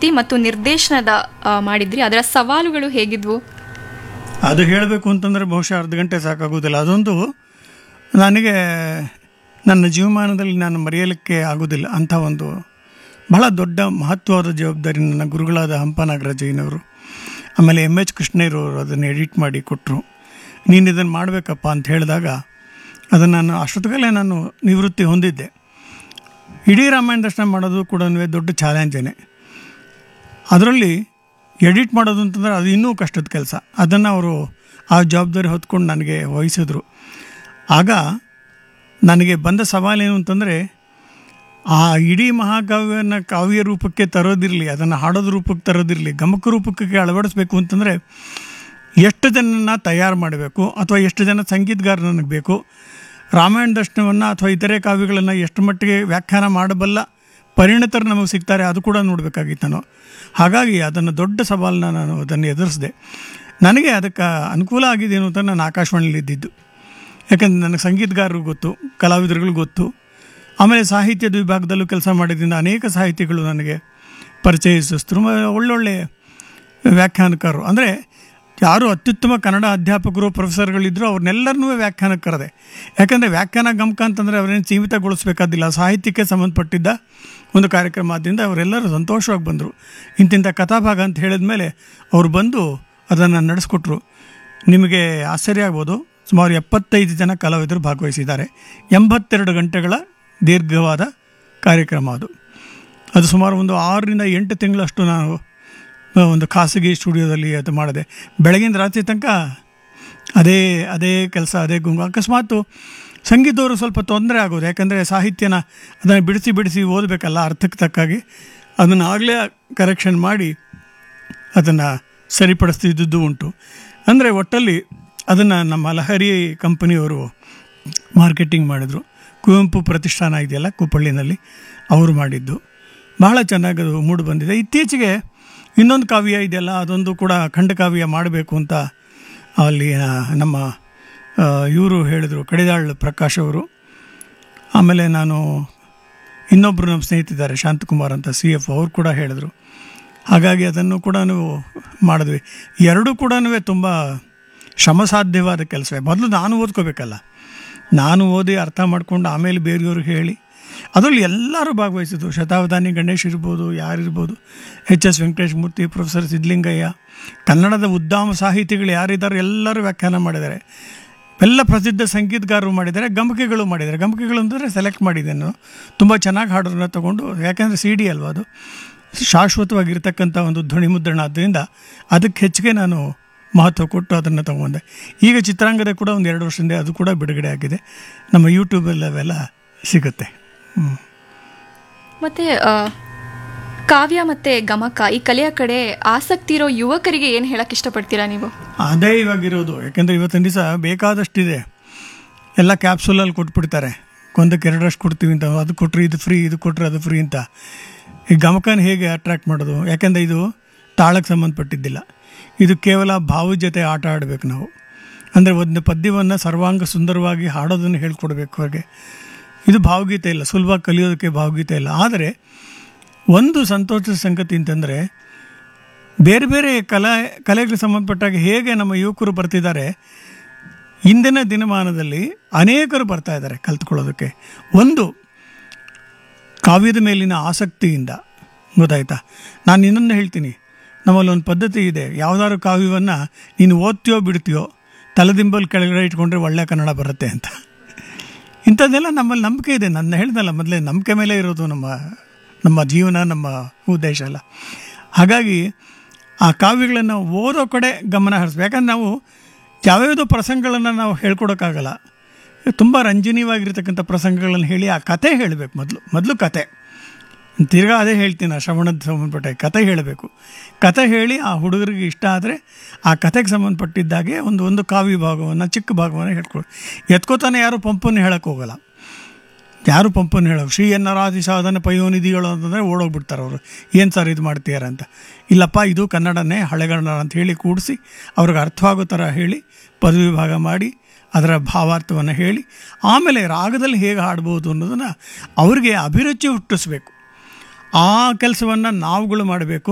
ಕೃತಿ ಮತ್ತು ನಿರ್ದೇಶನದ ಆ, ಮಾಡಿದ್ರಿ ಅದರ ಸವಾಲುಗಳು ಹೇಗಿದ್ವು ಅದು ಹೇಳಬೇಕು ಅಂತಂದರೆ ಬಹುಶಃ ಅರ್ಧ ಗಂಟೆ ಸಾಕಾಗೋದಿಲ್ಲ ಅದೊಂದು ನನಗೆ ನನ್ನ ಜೀವಮಾನದಲ್ಲಿ ನಾನು ಮರೆಯಲಿಕ್ಕೆ ಆಗೋದಿಲ್ಲ ಅಂಥ ಒಂದು ಬಹಳ ದೊಡ್ಡ ಮಹತ್ವವಾದ ಜವಾಬ್ದಾರಿ ನನ್ನ ಗುರುಗಳಾದ ಹಂಪ ನಾಗರಾಜಯ್ಯನವರು ಆಮೇಲೆ ಎಮ್ ಎಚ್ ಕೃಷ್ಣಯ್ಯರವರು ಅದನ್ನು ಎಡಿಟ್ ಮಾಡಿ ಕೊಟ್ಟರು ನೀನು ಇದನ್ನು ಮಾಡಬೇಕಪ್ಪ ಅಂತ ಹೇಳಿದಾಗ ಅದನ್ನು ನಾನು ಅಷ್ಟೊತ್ತಿಗಲ್ಲೇ ನಾನು ನಿವೃತ್ತಿ ಹೊಂದಿದ್ದೆ ಇಡೀ ರಾಮಾಯಣ ದರ್ಶನ ಮಾಡೋದು ಕೂಡ ದೊಡ್ಡ ಚಾಲೆಂಜೇನೆ ಅದರಲ್ಲಿ ಎಡಿಟ್ ಮಾಡೋದು ಅಂತಂದರೆ ಅದು ಇನ್ನೂ ಕಷ್ಟದ ಕೆಲಸ ಅದನ್ನು ಅವರು ಆ ಜವಾಬ್ದಾರಿ ಹೊತ್ಕೊಂಡು ನನಗೆ ವಹಿಸಿದ್ರು ಆಗ ನನಗೆ ಬಂದ ಸವಾಲೇನು ಅಂತಂದರೆ ಆ ಇಡೀ ಮಹಾಕಾವ್ಯನ ಕಾವ್ಯ ರೂಪಕ್ಕೆ ತರೋದಿರಲಿ ಅದನ್ನು ಹಾಡೋದ ರೂಪಕ್ಕೆ ತರೋದಿರಲಿ ಗಮಕ ರೂಪಕ್ಕೆ ಅಳವಡಿಸ್ಬೇಕು ಅಂತಂದರೆ ಎಷ್ಟು ಜನನ ತಯಾರು ಮಾಡಬೇಕು ಅಥವಾ ಎಷ್ಟು ಜನ ಸಂಗೀತಗಾರ ನನಗೆ ಬೇಕು ರಾಮಾಯಣ ದರ್ಶನವನ್ನು ಅಥವಾ ಇತರೆ ಕಾವ್ಯಗಳನ್ನು ಎಷ್ಟು ಮಟ್ಟಿಗೆ ವ್ಯಾಖ್ಯಾನ ಮಾಡಬಲ್ಲ ಪರಿಣಿತರು ನಮಗೆ ಸಿಗ್ತಾರೆ ಅದು ಕೂಡ ನೋಡಬೇಕಾಗಿತ್ತು ನಾನು ಹಾಗಾಗಿ ಅದನ್ನು ದೊಡ್ಡ ಸವಾಲನ್ನ ನಾನು ಅದನ್ನು ಎದುರಿಸಿದೆ ನನಗೆ ಅದಕ್ಕೆ ಅನುಕೂಲ ಆಗಿದ್ದೇನು ಅಂತ ನಾನು ಆಕಾಶವಾಣಿಯಲ್ಲಿ ಇದ್ದಿದ್ದು ಯಾಕಂದ್ರೆ ನನಗೆ ಸಂಗೀತಗಾರರು ಗೊತ್ತು ಕಲಾವಿದರುಗಳು ಗೊತ್ತು ಆಮೇಲೆ ಸಾಹಿತ್ಯದ ವಿಭಾಗದಲ್ಲೂ ಕೆಲಸ ಮಾಡಿದ್ರಿಂದ ಅನೇಕ ಸಾಹಿತಿಗಳು ನನಗೆ ಪರಿಚಯಿಸಿದ್ರು ಮ- ಒಳ್ಳೊಳ್ಳೆ ವ್ಯಾಖ್ಯಾನಕಾರರು ಅಂದರೆ ಯಾರು ಅತ್ಯುತ್ತಮ ಕನ್ನಡ ಅಧ್ಯಾಪಕರು ಪ್ರೊಫೆಸರ್ಗಳಿದ್ರು ಅವ್ರನ್ನೆಲ್ಲರನ್ನೂ ವ್ಯಾಖ್ಯಾನಕ್ಕೆ ಕರೆದೆ ಯಾಕಂದರೆ ವ್ಯಾಖ್ಯಾನ ಗಮಕ ಅಂತಂದರೆ ಅವರೇನು ಸೀಮಿತಗೊಳಿಸಬೇಕಾದಿಲ್ಲ ಸಾಹಿತ್ಯಕ್ಕೆ ಸಂಬಂಧಪಟ್ಟಿದ್ದ ಒಂದು ಕಾರ್ಯಕ್ರಮ ಆದ್ದರಿಂದ ಅವರೆಲ್ಲರೂ ಸಂತೋಷವಾಗಿ ಬಂದರು ಇಂತಿಂಥ ಕಥಾಭಾಗ ಅಂತ ಹೇಳಿದ ಮೇಲೆ ಅವ್ರು ಬಂದು ಅದನ್ನು ನಡೆಸ್ಕೊಟ್ರು ನಿಮಗೆ ಆಶ್ಚರ್ಯ ಆಗ್ಬೋದು ಸುಮಾರು ಎಪ್ಪತ್ತೈದು ಜನ ಕಲಾವಿದರು ಭಾಗವಹಿಸಿದ್ದಾರೆ ಎಂಬತ್ತೆರಡು ಗಂಟೆಗಳ ದೀರ್ಘವಾದ ಕಾರ್ಯಕ್ರಮ ಅದು ಅದು ಸುಮಾರು ಒಂದು ಆರರಿಂದ ಎಂಟು ತಿಂಗಳಷ್ಟು ನಾನು ಆ, ಒಂದು ಖಾಸಗಿ ಸ್ಟುಡಿಯೋದಲ್ಲಿ ಅದು ಮಾಡಿದೆ ಬೆಳಗಿನ ರಾತ್ರಿ ತನಕ ಅದೇ ಅದೇ ಕೆಲಸ ಅದೇ ಗುಂಗು ಅಕಸ್ಮಾತು ಸಂಗೀತವರು ಸ್ವಲ್ಪ ತೊಂದರೆ ಆಗೋದು ಯಾಕಂದರೆ ಸಾಹಿತ್ಯನ ಅದನ್ನು ಬಿಡಿಸಿ ಬಿಡಿಸಿ ಓದಬೇಕಲ್ಲ ಅರ್ಥಕ್ಕೆ ತಕ್ಕಾಗಿ ಅದನ್ನು ಆಗಲೇ ಕರೆಕ್ಷನ್ ಮಾಡಿ ಅದನ್ನು ಸರಿಪಡಿಸ್ತಿದ್ದದ್ದು ಉಂಟು ಅಂದರೆ ಒಟ್ಟಲ್ಲಿ ಅದನ್ನು ನಮ್ಮ ಲಹರಿ ಕಂಪನಿಯವರು ಮಾರ್ಕೆಟಿಂಗ್ ಮಾಡಿದರು ಕುವೆಂಪು ಪ್ರತಿಷ್ಠಾನ ಇದೆಯಲ್ಲ ಕುಪ್ಪಳ್ಳಿನಲ್ಲಿ ಅವರು ಮಾಡಿದ್ದು ಬಹಳ ಚೆನ್ನಾಗಿ ಅದು ಮೂಡಿ ಬಂದಿದೆ ಇತ್ತೀಚೆಗೆ ಇನ್ನೊಂದು ಕಾವ್ಯ ಇದೆಯಲ್ಲ ಅದೊಂದು ಕೂಡ ಖಂಡಕಾವ್ಯ ಮಾಡಬೇಕು ಅಂತ ಅಲ್ಲಿ ಆ, ನಮ್ಮ ಇವರು ಹೇಳಿದರು ಕಡಿದಾಳ್ ಪ್ರಕಾಶ್ ಅವರು ಆಮೇಲೆ ನಾನು ಇನ್ನೊಬ್ಬರು ನಮ್ಮ ಸ್ನೇಹಿತಿದ್ದಾರೆ ಶಾಂತಕುಮಾರ್ ಅಂತ ಸಿ ಎಫ್ ಅವರು ಕೂಡ ಹೇಳಿದರು ಹಾಗಾಗಿ ಅದನ್ನು ಕೂಡ ನಾವು ಮಾಡಿದ್ವಿ ಎರಡೂ ಕೂಡ ತುಂಬ ಶ್ರಮಸಾಧ್ಯವಾದ ಕೆಲಸವೇ ಮೊದಲು ನಾನು ಓದ್ಕೋಬೇಕಲ್ಲ ನಾನು ಓದಿ ಅರ್ಥ ಮಾಡ್ಕೊಂಡು ಆಮೇಲೆ ಬೇರೆಯವ್ರಿಗೆ ಹೇಳಿ ಅದರಲ್ಲಿ ಎಲ್ಲರೂ ಭಾಗವಹಿಸಿದ್ರು ಶತಾವಧಾನಿ ಗಣೇಶ್ ಇರ್ಬೋದು ಯಾರಿರ್ಬೋದು H S Venkatesh Murthy professor Siddalingaiah ಕನ್ನಡದ ಉದ್ದಾಮ ಸಾಹಿತಿಗಳು ಯಾರಿದ್ದಾರೆ ಎಲ್ಲರೂ ವ್ಯಾಖ್ಯಾನ ಮಾಡಿದ್ದಾರೆ ಎಲ್ಲ ಪ್ರಸಿದ್ಧ ಸಂಗೀತಗಾರರು ಮಾಡಿದ್ದಾರೆ ಗಮಕಿಗಳು ಮಾಡಿದ್ದಾರೆ ಗಮಕಿಗಳು ಅಂದರೆ ಸೆಲೆಕ್ಟ್ ಮಾಡಿದ್ದೆ ನಾನು ತುಂಬ ಚೆನ್ನಾಗಿ ಹಾಡೋರನ್ನ ತೊಗೊಂಡು ಯಾಕಂದರೆ ಸಿ ಡಿ ಅಲ್ವಾ ಅದು ಶಾಶ್ವತವಾಗಿರ್ತಕ್ಕಂಥ ಒಂದು ಧ್ವನಿ ಮುದ್ರಣ ಆದ್ದರಿಂದ ಅದಕ್ಕೆ ಹೆಚ್ಚಿಗೆ ನಾನು ಮಹತ್ವ ಕೊಟ್ಟು ಅದನ್ನು ತೊಗೊಂಡೆ ಈಗ ಚಿತ್ರಾಂಗದ ಕೂಡ ಒಂದು ಎರಡು ವರ್ಷದಿಂದ ಅದು ಕೂಡ ಬಿಡುಗಡೆ ಆಗಿದೆ ನಮ್ಮ ಯೂಟ್ಯೂಬಲ್ಲಿ ಅವೆಲ್ಲ ಸಿಗುತ್ತೆ ಹ್ಞೂ ಮತ್ತೆ ಆ, ಕಾವ್ಯ ಮತ್ತೆ ಗಮಕ ಈ ಕಲೆಯ ಕಡೆ ಆಸಕ್ತಿ ಇರೋ ಯುವಕರಿಗೆ ಏನು ಹೇಳಕ್ ಇಷ್ಟಪಡ್ತೀರಾ ನೀವು ಅದೇ ಇವಾಗಿರೋದು ಯಾಕೆಂದರೆ ಇವತ್ತಿನ ದಿವಸ ಬೇಕಾದಷ್ಟಿದೆ ಎಲ್ಲ ಕ್ಯಾಪ್ಸೂಲಲ್ಲಿ ಕೊಟ್ಬಿಡ್ತಾರೆ ಒಂದಕ್ಕೆ ಎರಡರಷ್ಟು ಕೊಡ್ತೀವಿ ಅಂತ ಅದು ಕೊಟ್ಟರೆ ಇದು ಫ್ರೀ ಇದು ಕೊಟ್ಟರೆ ಅದು ಫ್ರೀ ಅಂತ ಈ ಗಮಕನ ಹೇಗೆ ಅಟ್ರಾಕ್ಟ್ ಮಾಡೋದು ಯಾಕೆಂದರೆ ಇದು ತಾಳಕ್ಕೆ ಸಂಬಂಧಪಟ್ಟಿದ್ದಿಲ್ಲ ಇದು ಕೇವಲ ಭಾವದ ಜೊತೆ ಆಟ ಆಡಬೇಕು ನಾವು ಅಂದರೆ ಒಂದು ಪದ್ಯವನ್ನು ಸರ್ವಾಂಗ ಸುಂದರವಾಗಿ ಹಾಡೋದನ್ನು ಹೇಳ್ಕೊಡ್ಬೇಕು ಅವ್ರಿಗೆ ಇದು ಭಾವಗೀತೆ ಇಲ್ಲ ಸುಲಭವಾಗಿ ಕಲಿಯೋದಕ್ಕೆ ಭಾವಗೀತೆ ಇಲ್ಲ ಆದರೆ ಒಂದು ಸಂತೋಷದ ಸಂಗತಿ ಅಂತಂದರೆ ಬೇರೆ ಬೇರೆ ಕಲಾ ಕಲೆಗಳಿಗೆ ಸಂಬಂಧಪಟ್ಟಾಗ ಹೇಗೆ ನಮ್ಮ ಯುವಕರು ಬರ್ತಿದ್ದಾರೆ ಇಂದಿನ ದಿನಮಾನದಲ್ಲಿ ಅನೇಕರು ಬರ್ತಾ ಇದ್ದಾರೆ ಕಲ್ತ್ಕೊಳ್ಳೋದಕ್ಕೆ ಒಂದು ಕಾವ್ಯದ ಮೇಲಿನ ಆಸಕ್ತಿಯಿಂದ ಗೊತ್ತಾಯ್ತಾ ನಾನು ಇನ್ನೊಂದು ಹೇಳ್ತೀನಿ ನಮ್ಮಲ್ಲಿ ಒಂದು ಪದ್ಧತಿ ಇದೆ ಯಾವುದಾದ್ರು ಕಾವ್ಯವನ್ನು ನೀನು ಓದ್ತೀಯೋ ಬಿಡ್ತೀಯೋ ತಲೆದಿಂಬಲ್ಲಿ ಕೆಳಗಡೆ ಇಟ್ಕೊಂಡ್ರೆ ಒಳ್ಳೆ ಕನ್ನಡ ಬರುತ್ತೆ ಅಂತ ಇಂಥದ್ದೆಲ್ಲ ನಮ್ಮಲ್ಲಿ ನಂಬಿಕೆ ಇದೆ ನನ್ನ ಹೇಳ್ದಲ್ಲ ಮೊದಲೇ ನಂಬಿಕೆ ಮೇಲೆ ಇರೋದು ನಮ್ಮ ನಮ್ಮ ಜೀವನ ನಮ್ಮ ಉದ್ದೇಶ ಎಲ್ಲ ಹಾಗಾಗಿ ಆ ಕಾವ್ಯಗಳನ್ನು ಓದೋ ಕಡೆ ಗಮನ ಹರಿಸ್ಬೇಕು ಯಾಕಂದ್ರೆ ನಾವು ಯಾವ್ಯಾವುದೋ ಪ್ರಸಂಗಗಳನ್ನು ನಾವು ಹೇಳ್ಕೊಡೋಕ್ಕಾಗಲ್ಲ ತುಂಬ ರಂಜನೀಯವಾಗಿರ್ತಕ್ಕಂಥ ಪ್ರಸಂಗಗಳನ್ನು ಹೇಳಿ ಆ ಕತೆ ಹೇಳಬೇಕು ಮೊದಲು ಮೊದಲು ಕತೆ ತಿರ್ಗಾ ಅದೇ ಹೇಳ್ತೀನಿ ಆ ಶ್ರವಣದ ಸಂಬಂಧಪಟ್ಟ ಕತೆ ಹೇಳಬೇಕು ಕತೆ ಹೇಳಿ ಆ ಹುಡುಗರಿಗೆ ಇಷ್ಟ ಆದರೆ ಆ ಕತೆಗೆ ಸಂಬಂಧಪಟ್ಟಿದ್ದಾಗೆ ಒಂದು ಒಂದು ಕಾವ್ಯ ಭಾಗವನ್ನು ಚಿಕ್ಕ ಭಾಗವನ್ನು ಹೇಳ್ಕೊಡು ಎತ್ಕೋತಾನೆ ಯಾರು ಪಂಪನ್ನು ಹೇಳಕ್ಕೆ ಹೋಗಲ್ಲ ಯಾರು ಪಂಪನ್ನು ಹೇಳೋ ಶ್ರೀ ಎನ್ನರಾದಿ ಸಾಧನ ಪಯೋನಿಧಿಗಳು ಅಂತಂದರೆ ಓಡೋಗ್ಬಿಡ್ತಾರೆ ಅವರು ಏನು ಸರ್ ಇದು ಮಾಡ್ತೀಯಾರ ಅಂತ ಇಲ್ಲಪ್ಪ ಇದು ಕನ್ನಡನೇ ಹಳೆಗನ್ನಡ ಅಂತ ಹೇಳಿ ಕೂಡಿಸಿ ಅವ್ರಿಗೆ ಅರ್ಥವಾಗೋ ಥರ ಹೇಳಿ ಪದವಿ ಭಾಗ ಮಾಡಿ ಅದರ ಭಾವಾರ್ಥವನ್ನು ಹೇಳಿ ಆಮೇಲೆ ರಾಗದಲ್ಲಿ ಹೇಗೆ ಹಾಡ್ಬೋದು ಅನ್ನೋದನ್ನು ಅವ್ರಿಗೆ ಅಭಿರುಚಿ ಹುಟ್ಟಿಸ್ಬೇಕು ಆ ಕೆಲಸವನ್ನು ನಾವುಗಳು ಮಾಡಬೇಕು